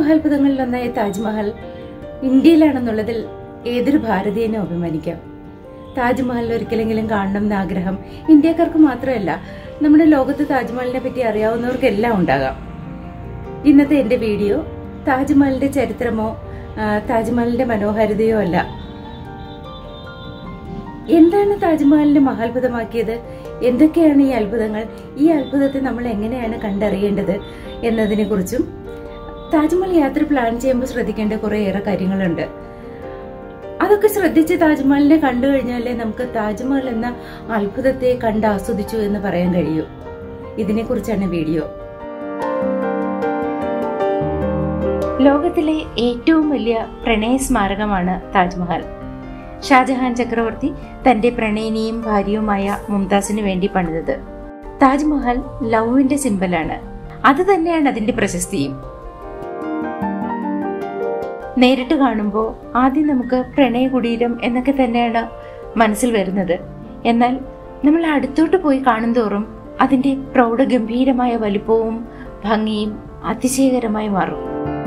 ലോകമഹാത്ഭുതങ്ങളിലൊന്നായ താജ്മഹൽ ഇന്ത്യയിലാണെന്നുള്ളതിൽ ഏതൊരു ഭാരതീയനും അഭിമാനിക്കാം താജ്മഹൽ ഒരിക്കലെങ്കിലും കാണണം എന്ന ആഗ്രഹം ഇന്ത്യക്കാർക്ക് മാത്രമല്ല നമ്മുടെ ലോകത്ത് താജ്മഹലിനെ പറ്റി അറിയാവുന്നവർക്കെല്ലാം ഉണ്ടാകാം ഇന്നത്തെ എന്റെ വീഡിയോ താജ്മഹലിന്റെ ചരിത്രമോ ആ, താജ്മഹലിന്റെ മനോഹാരിതയോ അല്ല എന്താണ് താജ്മഹലിനെ മഹാത്ഭുതമാക്കിയത് എന്തൊക്കെയാണ് ഈ അത്ഭുതങ്ങൾ ഈ അത്ഭുതത്തെ നമ്മൾ എങ്ങനെയാണ് കണ്ടറിയേണ്ടത് എന്നതിനെ കുറിച്ചും താജ്മഹൽ യാത്ര പ്ലാൻ ചെയ്യുമ്പോൾ ശ്രദ്ധിക്കേണ്ട കുറേയേറെ കാര്യങ്ങളുണ്ട് അതൊക്കെ ശ്രദ്ധിച്ച് താജ്മഹലിനെ കണ്ടു കഴിഞ്ഞാലേ നമുക്ക് താജ്മഹൽ എന്ന അത്ഭുതത്തെ കണ്ട് ആസ്വദിച്ചു എന്ന് പറയാൻ കഴിയൂ ഇതിനെക്കുറിച്ചാണ് വീഡിയോ ലോകത്തിലെ ഏറ്റവും വലിയ പ്രണയ സ്മാരകമാണ് താജ്മഹൽ ഷാജഹാൻ ചക്രവർത്തി തന്റെ പ്രണയിനിയും ഭാര്യയുമായ മുംതാസിന് വേണ്ടി പണിതത് താജ്മഹൽ ലവിന്റെ സിമ്പലാണ് അത് തന്നെയാണ് അതിന്റെ പ്രശസ്തിയും നേരിട്ട് കാണുമ്പോൾ ആദ്യം നമുക്ക് പ്രണയ കുടീരം എന്നൊക്കെ തന്നെയാണ് മനസ്സിൽ വരുന്നത് എന്നാൽ നമ്മൾ അടുത്തോട്ട് പോയി കാണുന്തോറും അതിന്റെ പ്രൗഢഗംഭീരമായ വലിപ്പവും ഭംഗിയും അതിശയകരമായി മാറും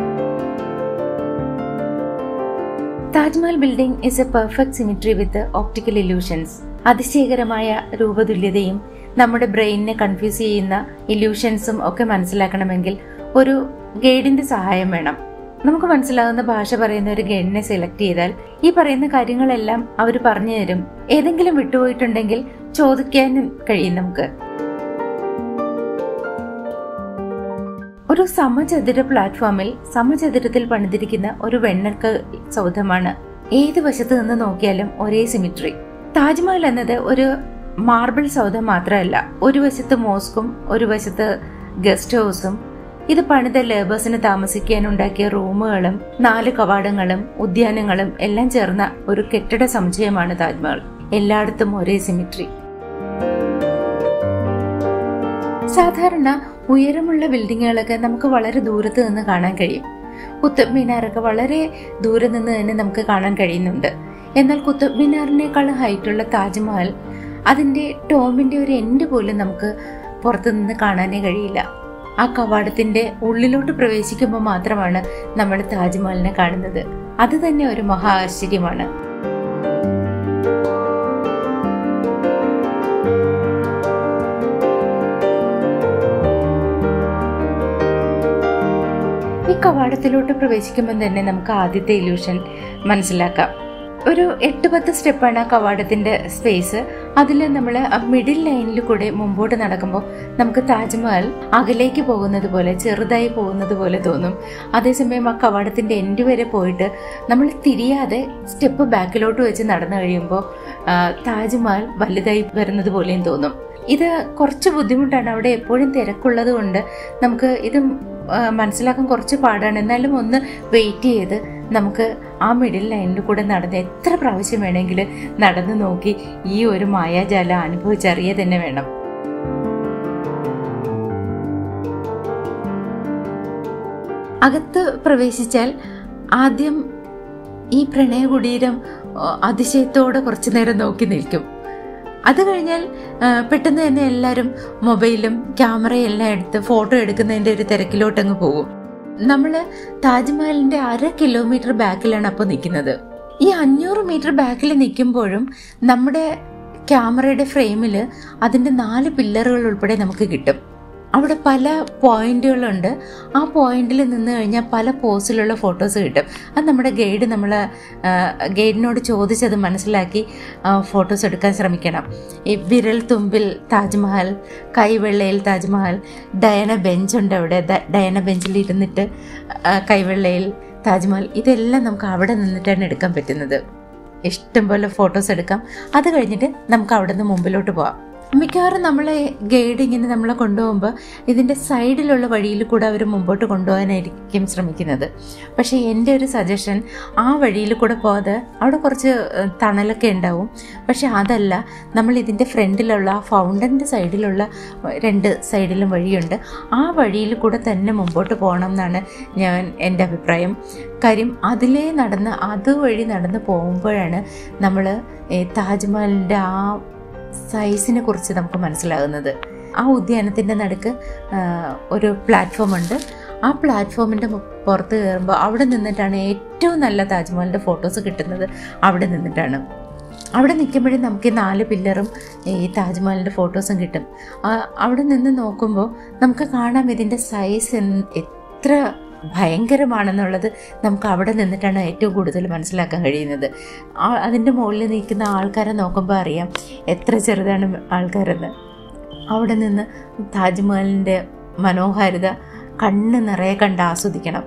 Taj Mahal building is a perfect symmetry with optical illusions അതിശയകരമായ രൂപതുല്യതയും നമ്മുടെ ബ്രെയിനിനെ കൺഫ്യൂസ് ചെയ്യുന്ന ഇല്യൂഷൻസും ഒക്കെ മനസ്സിലാക്കണമെങ്കിൽ ഒരു ഗൈഡിന്റെ സഹായം വേണം നമുക്ക് മനസ്സിലാകുന്ന ഭാഷ പറയുന്ന ഒരു ഗൈഡിനെ സെലക്ട് ചെയ്താൽ ഈ പറയുന്ന കാര്യങ്ങളെല്ലാം അവർ പറഞ്ഞു തരും ഏതെങ്കിലും വിട്ടുപോയിട്ടുണ്ടെങ്കിൽ ചോദിക്കാനും കഴിയും നമുക്ക് ഒരു സമചതുര പ്ലാറ്റ്ഫോമിൽ സമചതുരത്തിൽ പണിതിരിക്കുന്ന ഒരു വെണ്ണക്ക സൗധമാണ് ഏത് വശത്ത് നിന്ന് നോക്കിയാലും ഒരേ സിമിട്രി താജ്മഹൽ എന്നത് ഒരു മാർബിൾ സൗധം മാത്രമല്ല ഒരു വശത്ത് മോസ്കും ഒരു വശത്ത് ഗസ്റ്റ് ഹൗസും ഇത് പണിത ലേബേഴ്സിന് താമസിക്കാൻ ഉണ്ടാക്കിയ റൂമുകളും നാല് കവാടങ്ങളും ഉദ്യാനങ്ങളും എല്ലാം ചേർന്ന ഒരു കെട്ടിട സമുച്ചയമാണ് താജ്മഹൽ എല്ലായിടത്തും ഒരേ സിമിട്രി സാധാരണ ഉയരമുള്ള ബിൽഡിങ്ങുകളൊക്കെ നമുക്ക് വളരെ ദൂരത്ത് നിന്ന് കാണാൻ കഴിയും കുത്തബ് മിനാറൊക്കെ വളരെ ദൂരെ നിന്ന് തന്നെ നമുക്ക് കാണാൻ കഴിയുന്നുണ്ട് എന്നാൽ കുത്തബ് മിനാറിനേക്കാൾ ഹൈറ്റുള്ള താജ്മഹൽ അതിന്റെ ടോമിന്റെ ഒരു എൻഡ് പോലും നമുക്ക് പുറത്തു നിന്ന് കാണാനേ കഴിയില്ല ആ കവാടത്തിന്റെ ഉള്ളിലോട്ട് പ്രവേശിക്കുമ്പോൾ മാത്രമാണ് നമ്മൾ താജ്മഹലിനെ കാണുന്നത് അത് തന്നെ ഒരു മഹാ ആശ്ചര്യമാണ് ഈ കവാടത്തിലോട്ട് പ്രവേശിക്കുമ്പോൾ തന്നെ നമുക്ക് ആദ്യത്തെ ഇല്യൂഷൻ മനസ്സിലാക്കാം ഒരു എട്ട് പത്ത് സ്റ്റെപ്പാണ് ആ കവാടത്തിന്റെ സ്പേസ് അതിൽ നമ്മൾ മിഡിൽ ലൈനിൽ കൂടെ മുമ്പോട്ട് നടക്കുമ്പോൾ നമുക്ക് താജ്മഹൽ അകലേക്ക് പോകുന്നത് പോലെ ചെറുതായി പോകുന്നത് പോലെ തോന്നും അതേസമയം ആ കവാടത്തിന്റെ എൻഡ് വരെ പോയിട്ട് നമ്മൾ തിരിയാതെ സ്റ്റെപ്പ് ബാക്കിലോട്ട് വെച്ച് നടന്നു കഴിയുമ്പോൾ ആ, താജ്മഹൽ വലുതായി വരുന്നത് പോലെയും തോന്നും ഇത് കുറച്ച് ബുദ്ധിമുട്ടാണ് അവിടെ എപ്പോഴും തിരക്കുള്ളത് കൊണ്ട് നമുക്ക് ഇത് ആ, മനസ്സിലാക്കാൻ കുറച്ച് പാടാണ് എന്നാലും ഒന്ന് വെയിറ്റ് ചെയ്ത് നമുക്ക് ആ മിഡിൽ ലൈനിൽ കൂടെ നടന്ന് എത്ര പ്രാവശ്യം വേണമെങ്കിൽ നടന്നു നോക്കി ഈ ഒരു മായാജാലം അനുഭവിച്ചറിയ തന്നെ വേണം അകത്ത് പ്രവേശിച്ചാൽ ആദ്യം ഈ പ്രണയ കുടീരം ആ, അതിശയത്തോടെ കുറച്ചു നേരം നോക്കി നിൽക്കും അത് കഴിഞ്ഞാൽ ആ, പെട്ടെന്ന് തന്നെ എല്ലാവരും മൊബൈലും ക്യാമറയും എല്ലാം എടുത്ത് ഫോട്ടോ എടുക്കുന്നതിൻ്റെ ഒരു തിരക്കിലോട്ടങ്ങ് പോകും നമ്മൾ താജ്മഹലിന്റെ അര കിലോമീറ്റർ ബാക്കിലാണ് അപ്പോൾ നിൽക്കുന്നത് ഈ അഞ്ഞൂറ് മീറ്റർ ബാക്കിൽ നിൽക്കുമ്പോഴും നമ്മുടെ ക്യാമറയുടെ ഫ്രെയിമിൽ അതിൻ്റെ നാല് പില്ലറുകൾ ഉൾപ്പെടെ നമുക്ക് കിട്ടും അവിടെ പല പോയിന്റുകളുണ്ട് ആ പോയിന്റിൽ നിന്ന് കഴിഞ്ഞാൽ പല പോസിലുള്ള ഫോട്ടോസ് കിട്ടും അത് നമ്മുടെ ഗൈഡ് നമ്മൾ ഗൈഡിനോട് ചോദിച്ചത് മനസ്സിലാക്കി ഫോട്ടോസ് എടുക്കാൻ ശ്രമിക്കണം ഈ വിരൽ തുമ്പിൽ താജ്മഹൽ കൈവെള്ളയിൽ താജ്മഹൽ ഡയന ബെഞ്ചുണ്ട് അവിടെ ദ- ഡയന ബെഞ്ചിൽ ഇരുന്നിട്ട് ആ, കൈവെള്ളയിൽ താജ്മഹൽ ഇതെല്ലാം നമുക്ക് അവിടെ നിന്നിട്ടാണ് എടുക്കാൻ പറ്റുന്നത് ഇഷ്ടംപോലെ ഫോട്ടോസ് എടുക്കാം അത് കഴിഞ്ഞിട്ട് നമുക്ക് അവിടെ നിന്ന് മുമ്പിലോട്ട് പോവാം മിക്കവാറും നമ്മളെ ഗൈഡ് ഇങ്ങനെ നമ്മളെ കൊണ്ടുപോകുമ്പോൾ ഇതിൻ്റെ സൈഡിലുള്ള വഴിയിൽ കൂടെ അവർ മുമ്പോട്ട് കൊണ്ടുപോകാനായിരിക്കും ശ്രമിക്കുന്നത് പക്ഷേ എൻ്റെ ഒരു സജഷൻ ആ വഴിയിൽ കൂടെ പോകാതെ അവിടെ കുറച്ച് ഏഹ്, തണലൊക്കെ ഉണ്ടാവും പക്ഷെ അതല്ല നമ്മൾ ഇതിൻ്റെ ഫ്രണ്ടിലുള്ള ആ ഫൗണ്ടൻ്റെ സൈഡിലുള്ള രണ്ട് സൈഡിലും വഴിയുണ്ട് ആ വഴിയിൽ കൂടെ തന്നെ മുമ്പോട്ട് പോകണം എന്നാണ് ഞാൻ എൻ്റെ അഭിപ്രായം കാര്യം അതിലേ നടന്ന് അതുവഴി നടന്ന് പോകുമ്പോഴാണ് നമ്മൾ താജ്മഹലിൻ്റെ ആ സൈസിനെ കുറിച്ച് നമുക്ക് മനസ്സിലാകുന്നത് ആ ഉദ്യാനത്തിൻ്റെ നടുക്ക് ആ, ഒരു പ്ലാറ്റ്ഫോം ഉണ്ട് ആ പ്ലാറ്റ്ഫോമിൻ്റെ പുറത്ത് കയറുമ്പോൾ അവിടെ നിന്നിട്ടാണ് ഏറ്റവും നല്ല താജ്മഹലിൻ്റെ ഫോട്ടോസ് കിട്ടുന്നത് അവിടെ നിന്നിട്ടാണ് അവിടെ നിൽക്കുമ്പോഴും നമുക്ക് ഈ നാല് പില്ലറും ഈ താജ്മഹലിൻ്റെ ഫോട്ടോസും കിട്ടും ആ, അവിടെ നിന്ന് നോക്കുമ്പോൾ നമുക്ക് കാണാം ഇതിൻ്റെ സൈസ് എത്ര ഭയങ്കരമാണെന്നുള്ളത് നമുക്ക് അവിടെ നിന്നിട്ടാണ് ഏറ്റവും കൂടുതൽ മനസ്സിലാക്കാൻ കഴിയുന്നത് ആ- അതിൻ്റെ മുകളിൽ നിൽക്കുന്ന ആൾക്കാരെ നോക്കുമ്പോൾ അറിയാം എത്ര ചെറുതാണ് ആൾക്കാരെന്ന് അവിടെ നിന്ന് താജ്മഹലിൻ്റെ മനോഹാരിത കണ്ണ് നിറയെ കണ്ട് ആസ്വദിക്കണം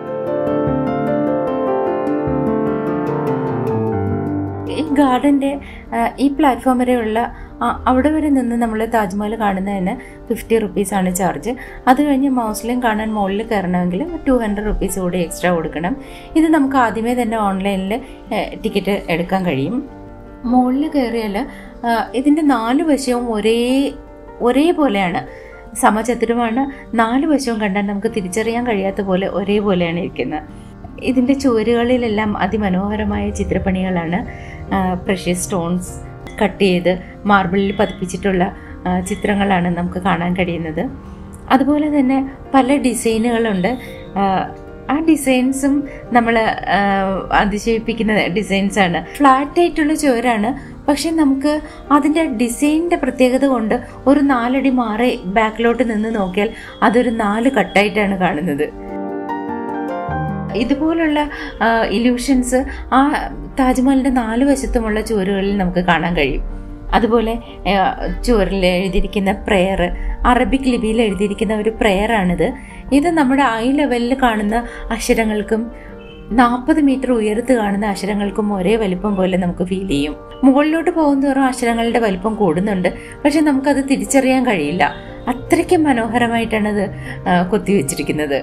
ഈ ഗാർഡൻ്റെ ഈ പ്ലാറ്റ്ഫോം വരെയുള്ള ആ, അവിടെ വരെ നിന്ന് നമ്മൾ താജ്മഹൽ കാണുന്നതിന് ഫിഫ്റ്റി റുപ്പീസാണ് ചാർജ് അത് കഴിഞ്ഞ് മൗസ്ലിം കാണാൻ മുകളിൽ കയറണമെങ്കിൽ ടു ഹൺഡ്രഡ് റുപ്പീസ് കൂടി എക്സ്ട്രാ കൊടുക്കണം ഇത് നമുക്ക് ആദ്യമേ തന്നെ ഓൺലൈനിൽ ടിക്കറ്റ് എടുക്കാൻ കഴിയും മുകളിൽ കയറിയാൽ ഇതിൻ്റെ നാല് വശവും ഒരേ ഒരേപോലെയാണ് സമചതുരമാണ് നാല് വശവും കണ്ടാൽ നമുക്ക് തിരിച്ചറിയാൻ കഴിയാത്ത പോലെ ഒരേപോലെയാണ് ഇരിക്കുന്നത് ഇതിൻ്റെ ചുവരുകളിലെല്ലാം അതിമനോഹരമായ ചിത്രപ്പണികളാണ് പ്രഷ്യസ് സ്റ്റോൺസ് കട്ട് ചെയ്ത് മാർബിളിൽ പതിപ്പിച്ചിട്ടുള്ള ആ, ചിത്രങ്ങളാണ് നമുക്ക് കാണാൻ കഴിയുന്നത് അതുപോലെ തന്നെ പല ഡിസൈനുകളുണ്ട് ആ, ആ ഡിസൈൻസും നമ്മൾ അതിശയിപ്പിക്കുന്ന ഡിസൈൻസാണ് ഫ്ലാറ്റ് ആയിട്ടുള്ള ചുവരാണ് പക്ഷെ നമുക്ക് അതിൻ്റെ ഡിസൈനിൻ്റെ പ്രത്യേകത കൊണ്ട് ഒരു നാലടി മാറി ബാക്കിലോട്ട് നിന്ന് നോക്കിയാൽ അതൊരു നാല് കട്ടായിട്ടാണ് കാണുന്നത് ഇതുപോലുള്ള ഇല്യൂഷൻസ് ആ താജ്മഹലിൻ്റെ നാല് വശത്തുമുള്ള ചുവരുകളിൽ നമുക്ക് കാണാൻ കഴിയും അതുപോലെ ആ, ചുവരിൽ എഴുതിയിരിക്കുന്ന പ്രെയർ അറബിക് ലിപിയിൽ എഴുതിയിരിക്കുന്ന ഒരു പ്രെയറാണിത് ഇത് നമ്മുടെ ഐ ലെവലിൽ കാണുന്ന അക്ഷരങ്ങൾക്കും നാൽപ്പത് മീറ്റർ ഉയരത്ത് കാണുന്ന അക്ഷരങ്ങൾക്കും ഒരേ വലിപ്പം പോലെ നമുക്ക് ഫീൽ ചെയ്യും മുകളിലോട്ട് പോകുന്നതോറും അക്ഷരങ്ങളുടെ വലിപ്പം കൂടുന്നുണ്ട് പക്ഷെ നമുക്കത് തിരിച്ചറിയാൻ കഴിയില്ല അത്രയ്ക്കും മനോഹരമായിട്ടാണ് അത് ആ, കൊത്തിവെച്ചിരിക്കുന്നത്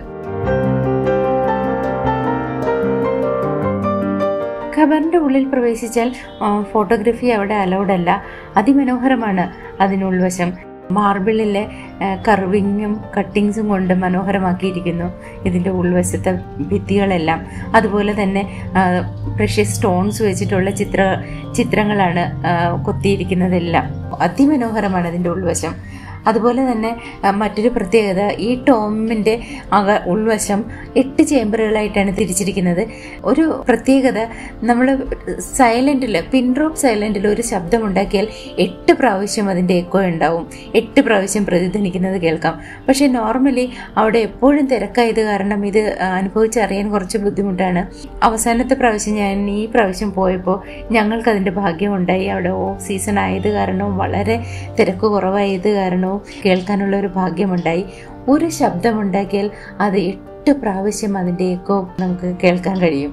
ഖബറിൻ്റെ ഉള്ളിൽ പ്രവേശിച്ചാൽ ആ, ഫോട്ടോഗ്രഫി അവിടെ അലൗഡ് അല്ല അതിമനോഹരമാണ് അതിനുൾവശം മാർബിളിലെ കർവിങ്ങും കട്ടിങ്സും കൊണ്ട് മനോഹരമാക്കിയിരിക്കുന്നു ഇതിൻ്റെ ഉൾവശത്തെ ഭിത്തികളെല്ലാം അതുപോലെ തന്നെ പ്രഷ്യസ് സ്റ്റോൺസ് വെച്ചിട്ടുള്ള ചിത്ര ചിത്രങ്ങളാണ് ആ, കൊത്തിയിരിക്കുന്നതെല്ലാം അതിമനോഹരമാണ് അതിൻ്റെ ഉൾവശം അതുപോലെ തന്നെ ആ, മറ്റൊരു പ്രത്യേകത ഈ ടോമിൻ്റെ അക ഉൾവശം എട്ട് ചേമ്പറുകളായിട്ടാണ് തിരിച്ചിരിക്കുന്നത് ഒരു പ്രത്യേകത നമ്മൾ സൈലൻറ്റിൽ പിൻ ഡ്രോപ്പ് സൈലൻറ്റിൽ ഒരു ശബ്ദം ഉണ്ടാക്കിയാൽ എട്ട് പ്രാവശ്യം അതിൻ്റെ എക്കോ ഉണ്ടാവും എട്ട് പ്രാവശ്യം പ്രതിധ്വനിക്കുന്നത് കേൾക്കാം പക്ഷേ നോർമലി അവിടെ എപ്പോഴും തിരക്കായത് കാരണം ഇത് അനുഭവിച്ചറിയാൻ കുറച്ച് ബുദ്ധിമുട്ടാണ് അവസാനത്തെ പ്രാവശ്യം ഞാൻ ഈ പ്രാവശ്യം പോയപ്പോൾ ഞങ്ങൾക്കതിൻ്റെ ഭാഗ്യമുണ്ടായി അവിടെ ഓഫ് സീസൺ ആയത് കാരണവും വളരെ തിരക്ക് കുറവായത് കാരണവും കേൾക്കാനുള്ള ഒരു ഭാഗ്യമുണ്ടായി ഒരു ശബ്ദമുണ്ടാക്കിയാൽ അത് എട്ട് പ്രാവശ്യം അതിൻ്റെ എക്കോ നമുക്ക് കേൾക്കാൻ കഴിയും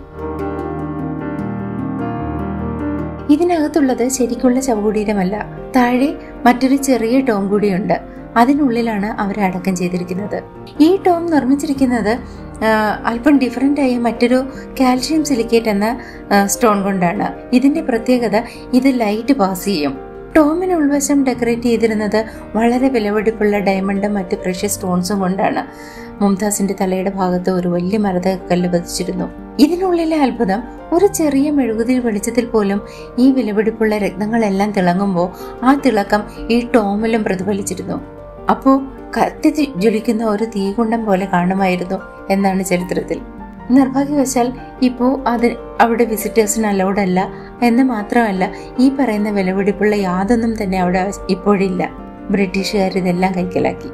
ഇതിനകത്തുള്ളത് ശരിക്കുള്ള ശവകുടീരമല്ല താഴെ മറ്റൊരു ചെറിയ ടോം കൂടിയുണ്ട് അതിനുള്ളിലാണ് അവരെ അടക്കം ചെയ്തിരിക്കുന്നത് ഈ ടോം നിർമ്മിച്ചിരിക്കുന്നത് ആ, അല്പം ഡിഫറെൻ്റ് ആയ മറ്റൊരു കാൽഷ്യം സിലിക്കേറ്റ് എന്ന ആ, സ്റ്റോൺ കൊണ്ടാണ് ഇതിന്റെ പ്രത്യേകത ഇത് ലൈറ്റ് പാസ് ചെയ്യും ടോമിന് ഉൾവശം ഡെക്കറേറ്റ് ചെയ്തിരുന്നത് വളരെ വിലപിടിപ്പുള്ള ഡയമണ്ടും മറ്റ് പ്രഷ്യസ് സ്റ്റോൺസും കൊണ്ടാണ് മുംതാസിന്റെ തലയുടെ ഭാഗത്ത് ഒരു വലിയ മരത കല്ല് പതിച്ചിരുന്നു ഇതിനുള്ളിലെ അത്ഭുതം ഒരു ചെറിയ മെഴുകുതിരി വെളിച്ചത്തിൽ പോലും ഈ വിലപിടിപ്പുള്ള രത്നങ്ങളെല്ലാം തിളങ്ങുമ്പോൾ ആ തിളക്കം ഈ ടോമിലും പ്രതിഫലിച്ചിരുന്നു അപ്പോ കത്തി തി- ജ്വലിക്കുന്ന ഒരു തീകുണ്ടം പോലെ കാണുമായിരുന്നു എന്നാണ് ചരിത്രത്തിൽ നിർഭാഗ്യവശാൽ ഇപ്പോൾ അത് അവിടെ വിസിറ്റേഴ്സിന് അലൗഡ് അല്ല എന്ന് മാത്രമല്ല ഈ പറയുന്ന വിലപിടിപ്പുള്ള യാതൊന്നും തന്നെ അവിടെ ഇപ്പോഴില്ല ബ്രിട്ടീഷുകാർ ഇതെല്ലാം കൈക്കലാക്കി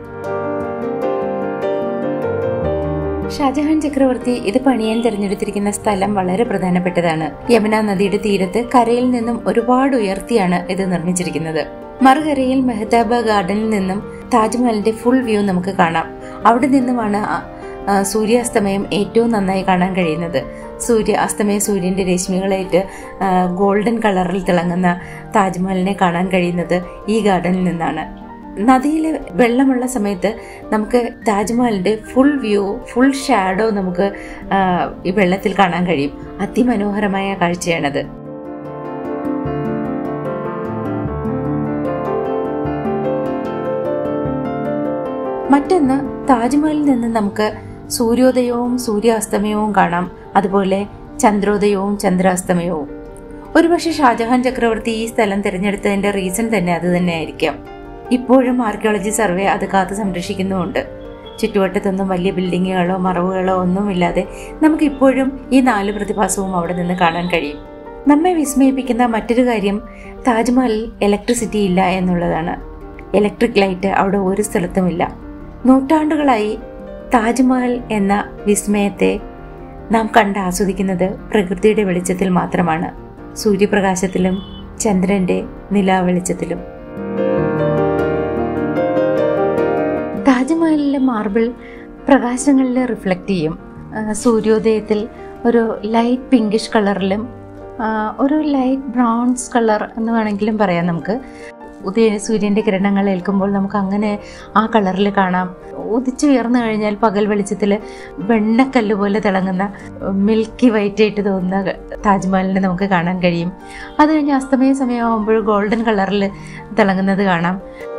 ഷാജഹാൻ ചക്രവർത്തി ഇത് പണിയാൻ തിരഞ്ഞെടുത്തിരിക്കുന്ന സ്ഥലം വളരെ പ്രധാനപ്പെട്ടതാണ് യമുന നദിയുടെ തീരത്ത് കരയിൽ നിന്നും ഒരുപാട് ഉയർത്തിയാണ് ഇത് നിർമ്മിച്ചിരിക്കുന്നത് മറുകരയിൽ മെഹ്താബ ഗാർഡനിൽ നിന്നും താജ്മഹലിന്റെ ഫുൾ വ്യൂ നമുക്ക് കാണാം അവിടെ നിന്നുമാണ് ആ- ആ സൂര്യാസ്തമയം ഏറ്റവും നന്നായി കാണാൻ കഴിയുന്നത് സൂര്യ അസ്തമയ സൂര്യന്റെ രശ്മികളേറ്റ് ആ, ഗോൾഡൻ കളറിൽ തിളങ്ങുന്ന താജ്മഹലിനെ കാണാൻ കഴിയുന്നത് ഈ ഗാർഡനിൽ നിന്നാണ് നദിയിൽ വെള്ളമുള്ള സമയത്ത് നമുക്ക് താജ്മഹലിന്റെ ഫുൾ വ്യൂ ഫുൾ ഷാഡോ നമുക്ക് ആ, ഈ വെള്ളത്തിൽ കാണാൻ കഴിയും അതിമനോഹരമായ കാഴ്ചയാണത് മറ്റൊന്ന് താജ്മഹലിൽ നിന്ന് നമുക്ക് സൂര്യോദയവും സൂര്യാസ്തമയവും കാണാം അതുപോലെ ചന്ദ്രോദയവും ചന്ദ്രാസ്തമയവും ഒരുപക്ഷെ ഷാജഹാൻ ചക്രവർത്തി ഈ സ്ഥലം തിരഞ്ഞെടുത്തതിന്റെ റീസൺ തന്നെ അത് തന്നെയായിരിക്കാം ഇപ്പോഴും ആർക്കിയോളജി സർവേ അത് കാത്തു സംരക്ഷിക്കുന്നുമുണ്ട് ചുറ്റുവട്ടത്തൊന്നും വലിയ ബിൽഡിങ്ങുകളോ മറവുകളോ ഒന്നുമില്ലാതെ നമുക്ക് ഇപ്പോഴും ഈ നാല് പ്രതിഭാസവും അവിടെ നിന്ന് കാണാൻ കഴിയും നമ്മെ വിസ്മയിപ്പിക്കുന്ന മറ്റൊരു കാര്യം താജ്മഹലിൽ ഇലക്ട്രിസിറ്റി ഇല്ല എന്നുള്ളതാണ് ഇലക്ട്രിക് ലൈറ്റ് അവിടെ ഒരു സ്ഥലത്തുമില്ല നൂറ്റാണ്ടുകളായി താജ്മഹൽ എന്ന വിസ്മയത്തെ നാം കണ്ട് ആസ്വദിക്കുന്നത് പ്രകൃതിയുടെ വെളിച്ചത്തിൽ മാത്രമാണ് സൂര്യപ്രകാശത്തിലും ചന്ദ്രന്റെ നിലാവെളിച്ചത്തിലും താജ്മഹലിലെ മാർബിൾ പ്രകാശങ്ങളിൽ റിഫ്ലക്റ്റ് ചെയ്യും ആ, സൂര്യോദയത്തിൽ ഒരു ലൈറ്റ് പിങ്കിഷ് കളറിലും ആ, ഒരു ലൈറ്റ് ബ്രൗൺസ് കളർ എന്ന് വേണമെങ്കിലും പറയാം നമുക്ക് ഉദയ സൂര്യൻ്റെ കിരണങ്ങൾ ഏൽക്കുമ്പോൾ നമുക്ക് അങ്ങനെ ആ കളറിൽ കാണാം ഉദിച്ചുയർന്നു കഴിഞ്ഞാൽ പകൽ വെളിച്ചത്തിൽ വെണ്ണക്കല്ല് പോലെ തിളങ്ങുന്ന മിൽക്കി വൈറ്റ് ആയിട്ട് തോന്നുന്ന താജ്മഹലിനെ നമുക്ക് കാണാൻ കഴിയും അത് കഴിഞ്ഞ് അസ്തമയ സമയമാകുമ്പോൾ ഗോൾഡൻ കളറിൽ തിളങ്ങുന്നത് കാണാം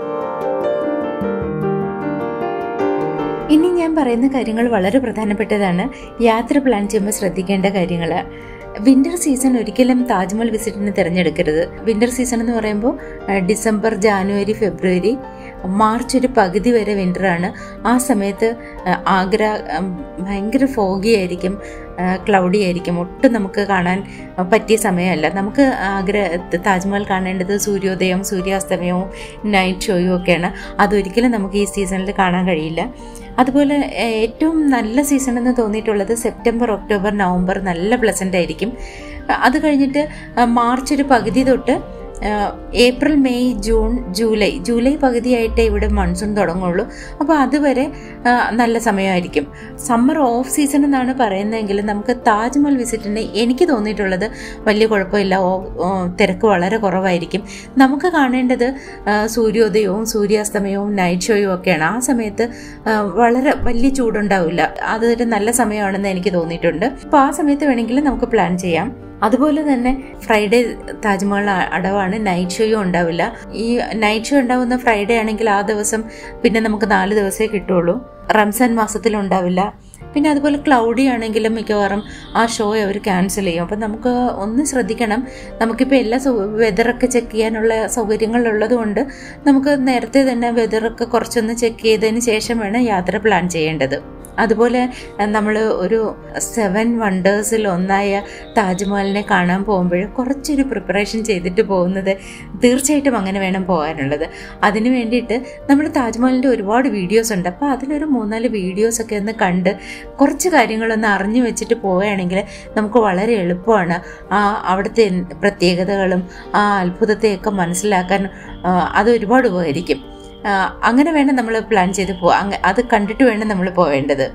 ഇനി ഞാൻ പറയുന്ന കാര്യങ്ങൾ വളരെ പ്രധാനപ്പെട്ടതാണ് യാത്ര പ്ലാൻ ചെയ്യുമ്പോൾ ശ്രദ്ധിക്കേണ്ട കാര്യങ്ങൾ വിന്റർ സീസൺ ഒരിക്കലും താജ്മഹൽ വിസിറ്റിന് തിരഞ്ഞെടുക്കരുത് വിന്റർ സീസൺ എന്ന് പറയുമ്പോൾ ആ, ഡിസംബർ ജാനുവരി ഫെബ്രുവരി മാർച്ച് ഒരു പകുതി വരെ വിൻ്ററാണ് ആ സമയത്ത് ആ, ആഗ്ര ഉം, ഭയങ്കര ഫോഗി ആയിരിക്കും ക്ലൗഡി ആയിരിക്കും ഒട്ടും നമുക്ക് കാണാൻ പറ്റിയ സമയമല്ല നമുക്ക് ആഗ്ര താജ്മഹൽ കാണേണ്ടത് സൂര്യോദയം സൂര്യാസ്തമയവും നൈറ്റ് ഷോയും ഒക്കെയാണ് അതൊരിക്കലും നമുക്ക് ഈ സീസണിൽ കാണാൻ കഴിയില്ല അതുപോലെ ഏ, ഏറ്റവും നല്ല സീസൺ എന്ന് തോന്നിയിട്ടുള്ളത് സെപ്റ്റംബർ ഒക്ടോബർ നവംബർ നല്ല പ്ലസൻ്റ് ആയിരിക്കും അത് കഴിഞ്ഞിട്ട് ആ, മാർച്ച് ഒരു പകുതി തൊട്ട് ആ, April May June July July പകുതിയായിട്ടേ ഇവിടെ മൺസൂൺ തുടങ്ങുള്ളൂ അപ്പോൾ അതുവരെ ആ, നല്ല സമയമായിരിക്കും സമ്മർ ഓഫ് സീസൺ എന്നാണ് പറയുന്നതെങ്കിൽ നമുക്ക് താജ്മഹൽ വിസിറ്റിന് എനിക്ക് തോന്നിയിട്ടുള്ളത് വലിയ കുഴപ്പമില്ല ഓ ഓ, തിരക്ക് വളരെ കുറവായിരിക്കും നമുക്ക് കാണേണ്ടത് ആ, സൂര്യോദയവും സൂര്യാസ്തമയവും നൈറ്റ് ഷോയും ഒക്കെയാണ് ആ സമയത്ത് ആ, വളരെ വലിയ ചൂടുണ്ടാവില്ല അതൊരു നല്ല സമയമാണെന്ന് എനിക്ക് തോന്നിയിട്ടുണ്ട് അപ്പോൾ ആ സമയത്ത് വേണമെങ്കിൽ നമുക്ക് പ്ലാൻ ചെയ്യാം അതുപോലെ തന്നെ ഫ്രൈഡേ താജ്മഹൽ അ- അടവാണ് നൈറ്റ് ഷോയും ഉണ്ടാവില്ല ഈ നൈറ്റ് ഷോ ഉണ്ടാവുന്ന ഫ്രൈഡേ ആണെങ്കിൽ ആ ദിവസം പിന്നെ നമുക്ക് നാല് ദിവസമേ കിട്ടുള്ളൂ റംസാൻ മാസത്തിൽ ഉണ്ടാവില്ല പിന്നെ അതുപോലെ ക്ലൗഡി ആണെങ്കിലും മിക്കവാറും ആ ഷോ അവർ ക്യാൻസൽ ചെയ്യും അപ്പം നമുക്ക് ഒന്ന് ശ്രദ്ധിക്കണം നമുക്കിപ്പോൾ എല്ലാ വെതറൊക്കെ ചെക്ക് ചെയ്യാനുള്ള സൗകര്യങ്ങളുള്ളത് കൊണ്ട് നമുക്ക് നേരത്തെ തന്നെ വെതറൊക്കെ കുറച്ചൊന്ന് ചെക്ക് ചെയ്തതിന് ശേഷം വേണം യാത്ര പ്ലാൻ ചെയ്യേണ്ടത് അതുപോലെ നമ്മൾ ഒരു സെവൻ വണ്ടേഴ്സിൽ ഒന്നായ താജ്മഹലിനെ കാണാൻ പോകുമ്പോൾ കുറച്ചൊരു പ്രിപ്പറേഷൻ ചെയ്തിട്ട് പോകുന്നത് തീർച്ചയായിട്ടും അങ്ങനെ വേണം പോകാനുള്ളത് അതിന് വേണ്ടിയിട്ട് നമ്മൾ താജ്മഹലിൻ്റെ ഒരുപാട് വീഡിയോസ് ഉണ്ട് അപ്പോൾ അതിലൊരു മൂന്നാല് വീഡിയോസൊക്കെ ഒന്ന് കണ്ട് കുറച്ച് കാര്യങ്ങളൊന്ന് അറിഞ്ഞു വെച്ചിട്ട് പോവുകയാണെങ്കിൽ നമുക്ക് വളരെ എളുപ്പമാണ് ആ അവിടുത്തെ പ്രത്യേകതകളും ആ അത്ഭുതത്തെയൊക്കെ മനസ്സിലാക്കാൻ ആ, അത് ഒരുപാട് ഉപകരിക്കും ആ, അങ്ങനെ വേണം നമ്മൾ പ്ലാൻ ചെയ്ത് പോവാം അത് കണ്ടിട്ട് വേണം നമ്മൾ പോവേണ്ടത്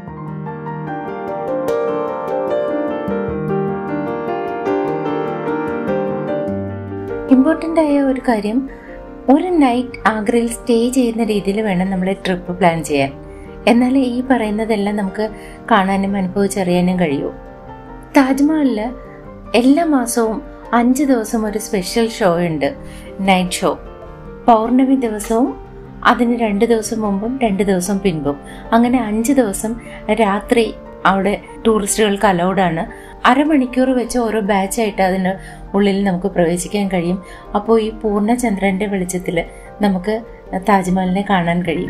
ഇമ്പോർട്ടൻ്റ് ആയ ഒരു കാര്യം ഒരു നൈറ്റ് ആഗ്രയിൽ സ്റ്റേ ചെയ്യുന്ന രീതിയിൽ വേണം നമ്മൾ ട്രിപ്പ് പ്ലാൻ ചെയ്യാൻ എന്നാലേ ഈ പറയുന്നതെല്ലാം നമുക്ക് കാണാനും അനുഭവിച്ചറിയാനും കഴിയൂ താജ്മഹലിൽ എല്ലാ മാസവും അഞ്ച് ദിവസം ഒരു സ്പെഷ്യൽ ഷോ ഉണ്ട് നൈറ്റ് ഷോ പൗർണമി ദിവസവും അതിന് രണ്ട് ദിവസം മുമ്പും രണ്ട് ദിവസം പിൻപും അങ്ങനെ അഞ്ച് ദിവസം രാത്രി അവിടെ ടൂറിസ്റ്റുകൾക്ക് അലൗഡാണ് അരമണിക്കൂർ വെച്ച് ഓരോ ബാച്ചായിട്ട് അതിന് ഉള്ളിൽ നമുക്ക് പ്രവേശിക്കാൻ കഴിയും അപ്പോൾ ഈ പൂർണ്ണചന്ദ്രന്റെ വെളിച്ചത്തിൽ നമുക്ക് താജ്മഹലിനെ കാണാൻ കഴിയും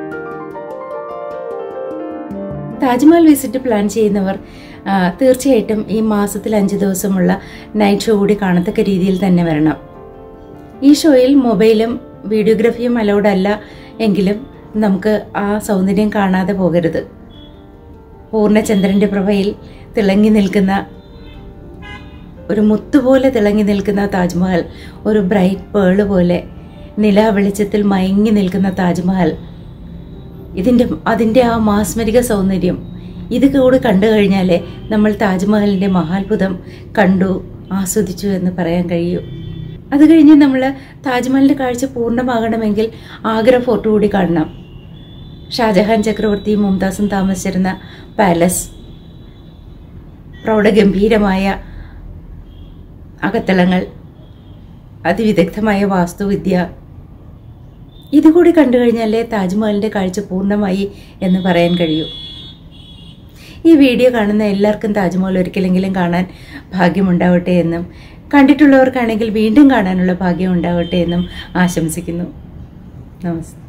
താജ്മഹൽ വിസിറ്റ് പ്ലാൻ ചെയ്യുന്നവർ ആ, തീർച്ചയായിട്ടും ഈ മാസത്തിൽ അഞ്ച് ദിവസമുള്ള നൈറ്റ് ഷോ കൂടി കാണത്തക്ക രീതിയിൽ തന്നെ വരണം ഈ ഷോയിൽ മൊബൈലും വീഡിയോഗ്രാഫിയും അലൗഡ് അല്ല എങ്കിലും നമുക്ക് ആ സൗന്ദര്യം കാണാതെ പോകരുത് പൂർണ്ണചന്ദ്രന്റെ പ്രഭയിൽ തിളങ്ങി നിൽക്കുന്ന ഒരു മുത്തുപോലെ തിളങ്ങി നിൽക്കുന്ന താജ്മഹൽ ഒരു ബ്രൈറ്റ് പേള് പോലെ നിലാ വെളിച്ചത്തിൽ മയങ്ങി നിൽക്കുന്ന താജ്മഹൽ ഇതിൻ്റെ അതിൻ്റെ ആ മാസ്മരിക സൗന്ദര്യം ഇത് കൂടി കണ്ടു കഴിഞ്ഞാലേ നമ്മൾ താജ്മഹലിൻ്റെ മഹാത്ഭുതം കണ്ടു ആസ്വദിച്ചു എന്ന് പറയാൻ കഴിയൂ അത് കഴിഞ്ഞ് നമ്മൾ താജ്മഹലിൻ്റെ കാഴ്ച പൂർണ്ണമാകണമെങ്കിൽ ആഗ്ര ഫോർട്ട് കൂടി കാണണം ഷാജഹാൻ ചക്രവർത്തിയും മുംതാസും താമസിച്ചിരുന്ന പാലസ് പ്രൗഢഗംഭീരമായ അകത്തളങ്ങൾ അതിവിദഗ്ധമായ വാസ്തുവിദ്യ ഇതുകൂടി കണ്ടു കഴിഞ്ഞാലേ താജ്മഹലിൻ്റെ കാഴ്ച പൂർണ്ണമായി എന്ന് പറയാൻ കഴിയൂ ഈ വീഡിയോ കാണുന്ന എല്ലാവർക്കും താജ്മഹൽ ഒരിക്കലെങ്കിലും കാണാൻ ഭാഗ്യമുണ്ടാവട്ടെ എന്നും കണ്ടിട്ടുള്ളവർക്കാണെങ്കിൽ വീണ്ടും കാണാനുള്ള ഭാഗ്യം ഉണ്ടാവട്ടെ എന്നും ആശംസിക്കുന്നു നമസ്തേ